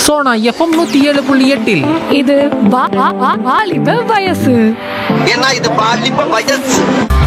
Sona FM நூத்தி ஏழு புள்ளி எட்டில் இது வா- வா- வா- வாலிப வயசு ஏன்னா இது பாலிப்ப வயசு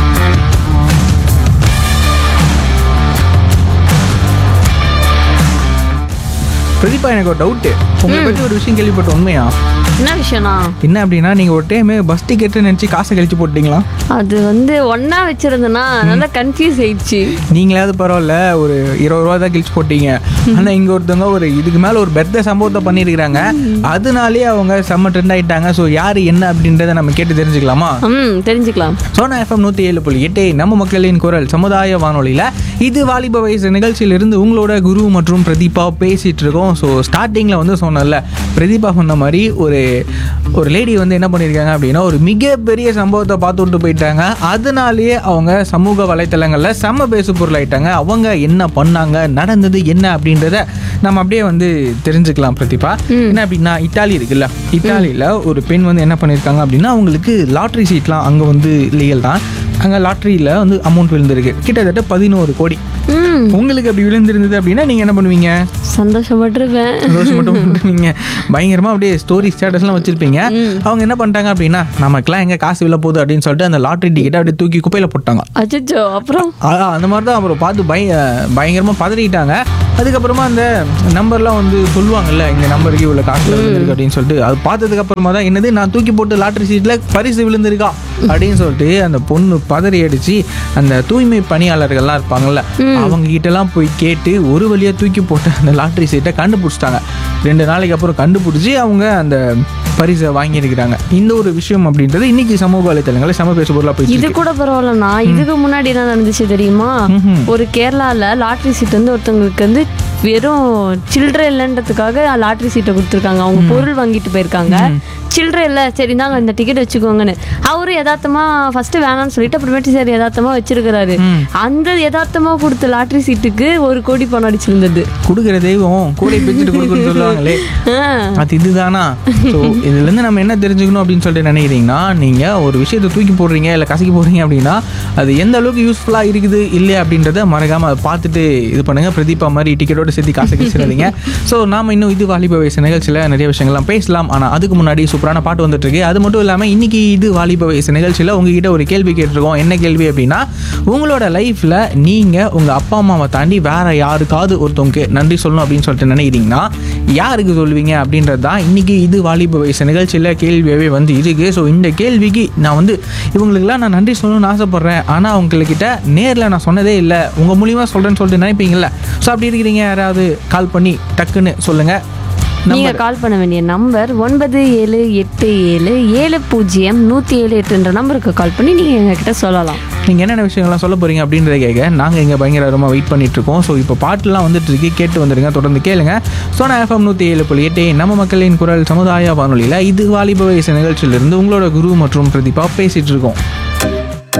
பிரதீபா எனக்கு ஒரு டவுட்டு உங்களை பற்றி ஒரு விஷயம் கேள்விப்பட்ட உண்மையா என்ன விஷயம்னா என்ன அப்படின்னா நீங்கள் ஒரு டைம் பஸ் டிக்கெட்டு நினச்சி காசை கழிச்சு போட்டீங்களா அது வந்து ஒன்னா வச்சிருந்தேன்னா நல்லா கன்ஃபியூஸ் ஆயிடுச்சு நீங்களாவது பரவாயில்ல ஒரு இருபது ரூபா தான் கிழிச்சு போட்டீங்க ஆனால் இங்கே ஒருத்தவங்க ஒரு இதுக்கு மேலே ஒரு பெத்த சம்பவத்தை பண்ணியிருக்கிறாங்க அதனாலே அவங்க செம்ம ட்ரெண்ட் ஆயிட்டாங்க ஸோ யார் என்ன அப்படின்றத நம்ம கேட்டு தெரிஞ்சுக்கலாமா ம் தெரிஞ்சுக்கலாம் சோனா எஃப்எம் நூற்றி ஏழு புள்ளி எட்டு நம்ம மக்களின் குரல் சமுதாய வானொலியில் இது வாலிப வயசு நிகழ்ச்சியிலிருந்து உங்களோட குரு மற்றும் பிரதீபா பேசிகிட்டு இருக்கோம் ஸோ ஸ்டார்டிங்கில் வந்து சொன்னல பிரதீபா சொன்ன மாதிரி ஒரு ஒரு லேடி வந்து என்ன பண்ணியிருக்காங்க அப்படின்னா ஒரு மிகப்பெரிய சம்பவத்தை பார்த்து விட்டு போயிட்டாங்க அதனாலேயே அவங்க சமூக வலைத்தளங்களில் செம்ம பேசு பொருளாயிட்டாங்க அவங்க என்ன பண்ணாங்க நடந்தது என்ன அப்படின்றத நம்ம அப்படியே வந்து தெரிஞ்சுக்கலாம் பிரதீபா என்ன அப்படின்னா இத்தாலி இருக்குல்ல இத்தாலியில் ஒரு பெண் வந்து என்ன பண்ணியிருக்காங்க அப்படின்னா அவங்களுக்கு லாட்ரி சீட்லாம் அங்கே வந்து லீகல் தான் அங்கே லாட்ரியில் வந்து அமௌண்ட் விழுந்திருக்கு கிட்டத்தட்ட பதினோரு கோடி ம் உங்களுக்கு அப்படி விழுந்திருந்தது அப்படின்னா நீங்கள் என்ன பண்ணுவீங்க சந்தோஷப்பட்டிருப்பேன் சந்தோஷம் மட்டும் பண்ணுவீங்க பயங்கரமாக அப்படியே ஸ்டோரி ஸ்டேட்டஸ்லாம் வச்சுருப்பீங்க அவங்க என்ன பண்ணிட்டாங்க அப்படின்னா நமக்குலாம் எங்கே காசு விழ போகுது அப்படின்னு சொல்லிட்டு அந்த லாட்ரி டிக்கெட்டை அப்படியே தூக்கி குப்பையில் போட்டாங்க அச்சோ அப்புறம் அதான் அந்த மாதிரி தான் அப்புறம் பார்த்து பய பயங்கரமாக பதறிட்டாங்க அதுக்கப்புறமா அந்த நம்பர்லாம் வந்து சொல்லுவாங்கல்ல இந்த நம்பருக்கு இவ்வளோ காசு விழுந்திருக்கு அப்படின்னு சொல்லிட்டு அது பார்த்ததுக்கு அப்புறமா தான் என்னது நான் தூக்கி போட்டு லாட்ரி சீட்டில் பரிசு விழுந்திருக்கா அப்படின்னு சொல்லிட்டு அந்த பொண்ணு பதறி அடிச்சு அந்த தூய்மை பணியாளர்கள்லாம் இருப்பாங்கல்ல அவங்க கிட்டலாம் போய் கேட்டு ஒரு வழியாக தூக்கி போட்ட அந்த லாட்ரி சீட்டை கண்டுபிடிச்சிட்டாங்க ரெண்டு நாளைக்கு அப்புறம் கண்டுபிடிச்சி அவங்க அந்த பரிசை வாங்கியிருக்கிறாங்க இந்த ஒரு விஷயம் அப்படின்றது இன்னைக்கு சமூக வலைத்தளங்களில் சம பேசு பொருளாக போயிட்டு இது இருக்கு. கூட பரவாயில்லண்ணா இதுக்கு முன்னாடி என்ன நடந்துச்சு தெரியுமா ஒரு கேரளால லாட்ரி சீட் வந்து ஒருத்தவங்களுக்கு வந்து வெறும் சில்லறை இல்லைன்றதுக்காக லாட்ரி சீட்டை கொடுத்துருக்காங்க அவங்க பொருள் வாங்கிட்டு போயிருக்காங்க சில்லறை இல்லை சரி நாங்க இந்த டிக்கெட் வச்சுக்கோங்கன்னு அவரு யதார்த்தமா ஃபர்ஸ்ட் வேணாம்னு சொல்லிட்டு அப்புறமேட்டு சரி யதார்த்தமா வச்சிருக்கிறாரு அந்த யதார்த்தமா கொடுத்த லாட்ரி சீட்டுக்கு ஒரு கோடி பணம் அடிச்சிருந்தது கொடுக்குற தெய்வம் கூடை பிச்சுட்டு கொடுக்குன்னு சொல்லுவாங்களே ஆ. அது இதுதானா ஸோ இதுலேருந்து நம்ம என்ன தெரிஞ்சுக்கணும் அப்படின்னு சொல்லிட்டு நினைக்கிறீங்கன்னா நீங்கள் ஒரு விஷயத்தை தூக்கி போடுறீங்க இல்லை கசக்கி போடுறீங்க அப்படின்னா அது எந்த அளவுக்கு யூஸ்ஃபுல்லாக இருக்குது இல்லை அப்படின்றத மறக்காமல் அதை பார்த்துட்டு இது பண்ணுங்கள் பிரதீபா மாதிரி டிக்கெட்டோட சேர்த்து காசு கழிச்சிடாதீங்க ஸோ நாம இன்னும் இது வாலிப வயசு நிகழ்ச்சியில் நிறைய விஷயங்கள்லாம் பேசலாம் ஆனால் அதுக்கு முன்னாடி சூப்பரான பாட்டு வந்துட்டு இருக்கு அது மட்டும் இல்லாமல் இன்னைக்கு இது வாலிப வயசு நிகழ்ச்சியில் உங்ககிட்ட ஒரு கேள்வி கேட்டிருக்கோம் என்ன கேள்வி அப்படின்னா உங்களோட லைஃப்பில் நீங்கள் உங்கள் அப்பா அம்மாவை தாண்டி வேற யாருக்காவது ஒருத்தவங்க நன்றி சொல்லணும் அப்படின்னு சொல்லிட்டு நினைக்கிறீங்கன்னா யாருக்கு சொல்லுவீங்க அப்படின்றது தான் இன்னைக்கு இது வாலிப வயசு நிகழ்ச்சியில் கேள்வியாகவே வந்து இருக்கு ஸோ இந்த கேள்விக்கு நான் வந்து இவங்களுக்குலாம் நான் நன்றி சொல்லணும்னு ஆசைப்பட்றேன் ஆனால் அவங்கக்கிட்ட நேரில் நான் சொன்னதே இல்லை உங்கள் மூலியமாக சொல்கிறேன்னு சொல்லிட்டு நினைப்பீங்கல்ல ஸோ அப்படி இருக்கிறீங்க யாராவது கால் பண்ணி டக்குன்னு சொல்லுங்கள் நீங்க கால் பண்ண வேண்டிய நம்பர் ஒன்பது ஏழு எட்டு ஏழு ஏழு பூஜ்ஜியம் நூத்தி ஏழு எட்டுன்ற நம்பருக்கு கால் பண்ணி நீங்க எங்ககிட்ட சொல்லலாம் நீங்கள் என்னென்ன விஷயங்கள்லாம் சொல்ல போகிறீங்க அப்படின்றத கேட்க நாங்கள் இங்கே பயங்கரமாக வெயிட் பண்ணிட்டு இருக்கோம் ஸோ இப்போ பாட்டுலாம் வந்துட்டு இருக்கு கேட்டு வந்துடுங்க தொடர்ந்து கேளுங்க சோனா எஃப்எம் நூற்றி ஏழு புள்ளி எட்டு நம்ம மக்களின் குரல் சமுதாய வானொலியில் இது வாலிப வயசு நிகழ்ச்சியிலிருந்து உங்களோட குரு மற்றும் பிரதீபா பேசிகிட்டு இருக்கோம்